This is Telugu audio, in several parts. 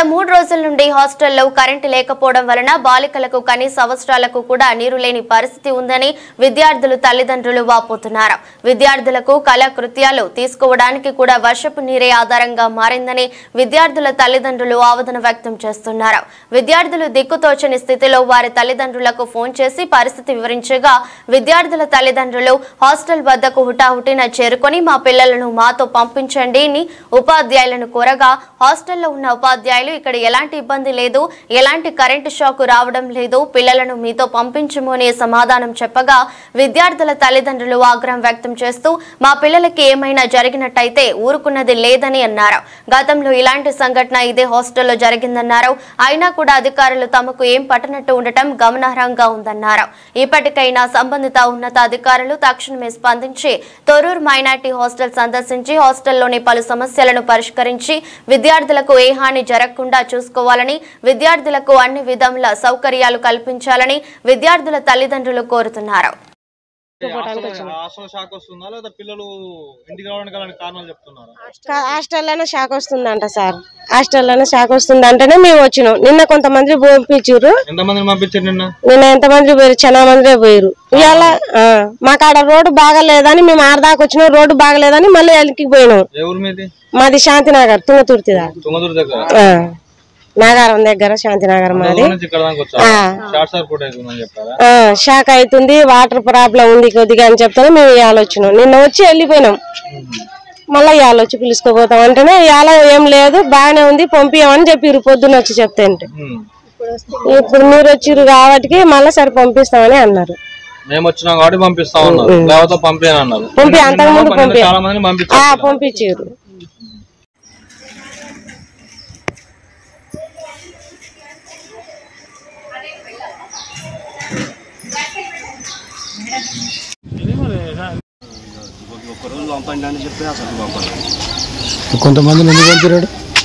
మూడు రోజుల నుండి హాస్టల్లో కరెంటు లేకపోవడం వలన బాలికలకు కనీస అవసరాలకు కూడా నీరు లేని పరిస్థితి ఉందని విద్యార్థులు తల్లిదండ్రులు వాపోతున్నారు విద్యార్థులకు కళాకృత్యాలు తీసుకోవడానికి కూడా వర్షపు నీరే ఆధారంగా మారిందని విద్యార్థుల తల్లిదండ్రులు ఆవేదన వ్యక్తం చేస్తున్నారు విద్యార్థులు దిక్కుతోచని స్థితిలో వారి తల్లిదండ్రులకు ఫోన్ చేసి పరిస్థితి వివరించగా విద్యార్థుల తల్లిదండ్రులు హాస్టల్ వద్దకు హుటాహుటిన చేరుకొని మా పిల్లలను మాతో పంపించండి అని ఉపాధ్యాయులను కోరగా హాస్టల్లో ఉన్న ఉపాధ్యాయులు ఇక్కడ ఎలాంటి ఇబ్బంది లేదు ఎలాంటి కరెంటు షాక్ రావడం లేదు పిల్లలను మీతో పంపించము అనే సమాధానం చెప్పగా విద్యార్థుల తల్లిదండ్రులు ఆగ్రహం వ్యక్తం చేస్తూ మా పిల్లలకి ఏమైనా జరిగినట్టయితే ఊరుకున్నది లేదని అన్నారు గతంలో ఇలాంటి సంఘటన ఇదే హాస్టల్లో జరిగిందన్నారు అయినా కూడా అధికారులు తమకు ఏం పట్టనట్టు ఉండటం గమనార్హంగా ఉందన్నారు ఇప్పటికైనా సంబంధిత ఉన్నతాధికారులు తక్షణమే స్పందించి తొరూరు మైనార్టీ హాస్టల్ సందర్శించి హాస్టల్లోని పలు సమస్యలను పరిష్కరించి విద్యార్థులకు ఏ హాని జరగకుండా చూసుకోవాలని విద్యార్థులకు అన్ని విధముల సౌకర్యాలు కల్పించాలని విద్యార్థుల తల్లిదండ్రులు కోరుతున్నారు హాస్టల్ షాక్ వస్తుందా లేదా పిల్లలు ఇంటికి రావడానికి గల కారణాలు చెప్తున్నారు కా- హాస్టల్లోనే షాక్ వస్తుందంట సార్ హాస్టల్లోనే షాక్ వస్తుంది అంటేనే మేము వచ్చినాం నిన్న కొంతమంది పంపించారు ఎంతమందిని పంపించారు నిన్న నిన్న ఎంతమంది పోయారు చాలా మంది పోయారు ఇవాళ ఆ, మాకు ఆడ రోడ్డు బాగాలేదని మేము ఆడదాకా వచ్చినాం రోడ్డు బాగాలేదని మళ్ళీ వెనక్కి పోయినాం ఏ ఊరు మీది మాది శాంతినగర్ తుంగతుర్తి దాకా తుంగదూరు దగ్గర ఆ, నాగారం దగ్గర శాంతినగర్ మాది తుంగదూరు నుంచి ఇక్కడ దాకా వచ్చారు షార్ట్ సర్క్యూట్ అవుతుందని చెప్పారా ఆ, షాక్ అవుతుంది వాటర్ ప్రాబ్లం ఉంది కొద్దిగా అని చెప్తాను మేము ఇవాళ వచ్చినాం నిన్న వచ్చి వెళ్ళిపోయినాం మళ్ళీ ఇవాళ వచ్చి పిలుచుకోపోతాం అంటేనే ఇవాళ ఏం లేదు బాగానే ఉంది పంపించమని చెప్పిర్రు పొద్దున్న వచ్చి చెప్తే అంటే ఉమ్. ఇప్పుడు మీరు వచ్చిర్రు కాబట్టి మళ్ళీ సరే పంపిస్తామని అన్నారు మేము వచ్చినాం కాబట్టి పంపిస్తా ఉన్నారు లేకపోతే పంపియని అన్నారు పంపి అంతకుముందు నిన్న పంపి చాలా మందిని ఆ, పంపించారు పంపించారు కొంతమంది ఎందుకు పంపిరాడు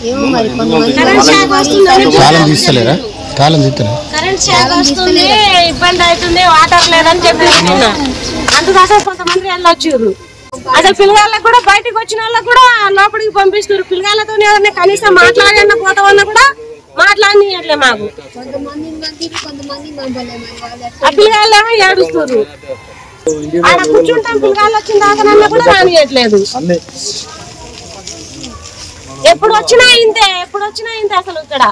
తాళం తీస్తలేరా తాళం తీస్తలేరా కరెంట్ షాక్ వస్తుంది ఇబ్బంది అవుతుంది వాటర్ లేదని చెప్పి అందుకు అసలు కొంతమంది వెళ్ళొచ్చారు అసలు పిల్లగాళ్ళకి కూడా బయటకు వచ్చిన వాళ్ళకి కూడా లోపలికి పంపిస్తారు పిల్లగాళ్ళతో ఎవరైనా కనీసం మాట్లాడన్నా పోతామన్నా కూడా మాట్లాడనియట్లే మాకు ఆ పిల్లగాళ్ళేమో ఏడుస్తారు ఆడ కూర్చుంటాం పిల్లగాళ్ళు వచ్చిన దాకా కూడా రానియట్లేదు ఎప్పుడు వచ్చినా ఇంతే ఎప్పుడు వచ్చినా ఇంతే అసలు ఇక్కడ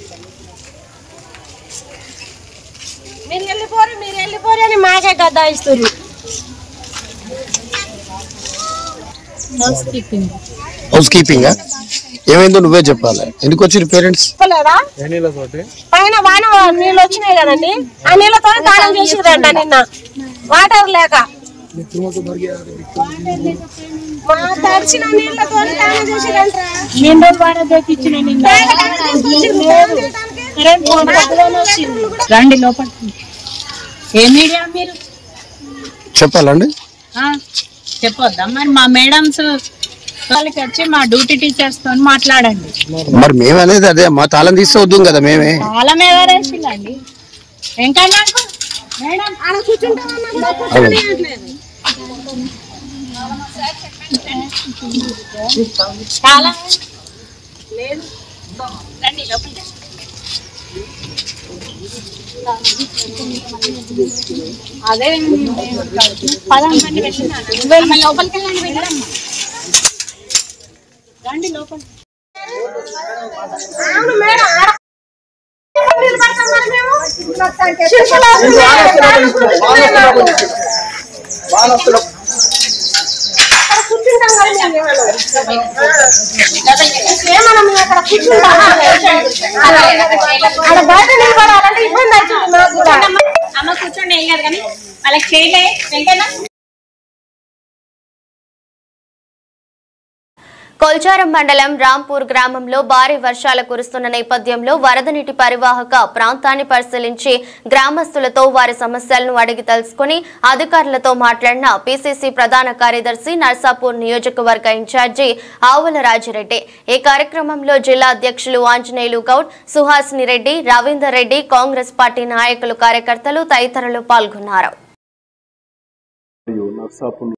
మీరు వెళ్ళిపోరు మీరు వెళ్ళిపోరు అని మాకే గద్దాయిస్తారు హౌస్ కీపింగ్ ఏమైందో నువ్వే చెప్పాలి ఎందుకు వచ్చిరు పేరెంట్స్ చెప్పలేదా పైన వాన నీళ్ళు వచ్చినాయి కదండి ఆ నీళ్ళతో తాళం చేసిరంట నిన్న వాటర్ లేక మా తడిచిన నీళ్ళతో తాళం చేసిరంట రండి లోపల ఏ మీడియా మీరు చెప్పాలండి ఆ, చెప్పొద్దా మరి మా మేడమ్స్ వాళ్ళకి వచ్చి మా డ్యూటీ టీచర్స్ తో మాట్లాడండి మరి మేమనేది అదే మా తాళం తీస్తే వద్దు కదా మేమే వాళ్ళని ఎవరేసిందండి వెంకయ్య మేడం ఆడ కూర్చుంటామన్నా కూడా కూర్చోనియట్లేదు. చాలా లేదు రండి లోపలికి అదే పదండి రండి వెళ్ళండి లోపలికి వెళ్ళండి వెళ్ళండి రండి లోపలికి అవును మేడం ఆడ నీళ్ళు పడతాం మరి మేము. శిల్పలు వస్తున్నాయి. అక్కడ కూర్చుంటాం కదా మేము ఏమన్నా మేము అక్కడ కూర్చుంటామా? ఆడ బయట నిలబడాలంటే ఇబ్బంది అవుతుంది మాకు కూడా అమ్మ కూర్చోండి ఏం కాదు కానీ వాళ్ళకి చేయలే వెంకన్న కొల్చారం మండలం రాంపూర్ గ్రామంలో భారీ వర్షాలు కురుస్తున్న నేపథ్యంలో వరద నీటి పరివాహక ప్రాంతాన్ని పరిశీలించి గ్రామస్తులతో వారి సమస్యలను అడిగి తెలుసుకుని అధికారులతో మాట్లాడిన పిసిసి ప్రధాన కార్యదర్శి నర్సాపూర్ నియోజకవర్గ ఇన్ఛార్జి ఆవుల రాజిరెడ్డి ఈ కార్యక్రమంలో జిల్లా అధ్యక్షులు ఆంజనేయులు గౌడ్ సుహాసిని రెడ్డి రవీందర్ రెడ్డి కాంగ్రెస్ పార్టీ నాయకులు కార్యకర్తలు తదితరులు పాల్గొన్నారు మరియు నర్సాపూర్